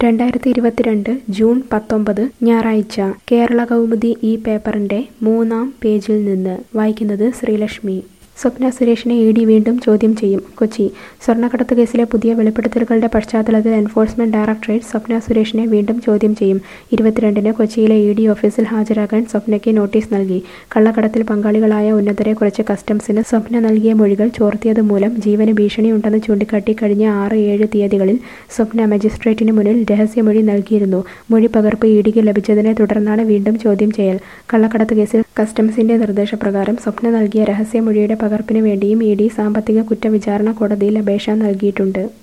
രണ്ടായിരത്തി ഇരുപത്തിരണ്ട് ജൂൺ പത്തൊമ്പത് ഞായറാഴ്ച കേരള കൗമുദി ഈ പേപ്പറിന്റെ മൂന്നാം പേജിൽ നിന്ന് വായിക്കുന്നത് ശ്രീലക്ഷ്മി സ്വപ്ന സുരേഷിനെ ഇ ഡി വീണ്ടും ചോദ്യം ചെയ്യും കൊച്ചി സ്വർണ്ണക്കടത്ത് കേസിലെ പുതിയ വെളിപ്പെടുത്തലുകളുടെ പശ്ചാത്തലത്തിൽ എൻഫോഴ്സ്മെന്റ് ഡയറക്ടറേറ്റ് സ്വപ്ന സുരേഷിനെ വീണ്ടും ചോദ്യം ചെയ്യും ഇരുപത്തിരണ്ടിന് കൊച്ചിയിലെ ഇ ഡി ഓഫീസിൽ ഹാജരാകാൻ സ്വപ്നയ്ക്ക് നോട്ടീസ് നൽകി കള്ളക്കടത്തിൽ പങ്കാളികളായ ഉന്നതരെക്കുറിച്ച് കസ്റ്റംസിന് സ്വപ്ന നൽകിയ മൊഴികൾ ചോർത്തിയത് മൂലം ജീവന് ഭീഷണിയുണ്ടെന്ന് ചൂണ്ടിക്കാട്ടി കഴിഞ്ഞ ആറ് ഏഴ് തീയതികളിൽ സ്വപ്ന മജിസ്ട്രേറ്റിന് മുന്നിൽ രഹസ്യമൊഴി നൽകിയിരുന്നു മൊഴി പകർപ്പ് ഇ ഡിക്ക് ലഭിച്ചതിനെ തുടർന്നാണ് വീണ്ടും ചോദ്യം ചെയ്യൽ കള്ളക്കടത്ത് കേസിൽ കസ്റ്റംസിന്റെ നിർദ്ദേശപ്രകാരം സ്വപ്ന നൽകിയ രഹസ്യമൊഴിയുടെ പകർപ്പിന് വേണ്ടിയും ഇ ഡി സാമ്പത്തിക കുറ്റവിചാരണ കോടതിയിൽ അപേക്ഷ നൽകിയിട്ടുണ്ട്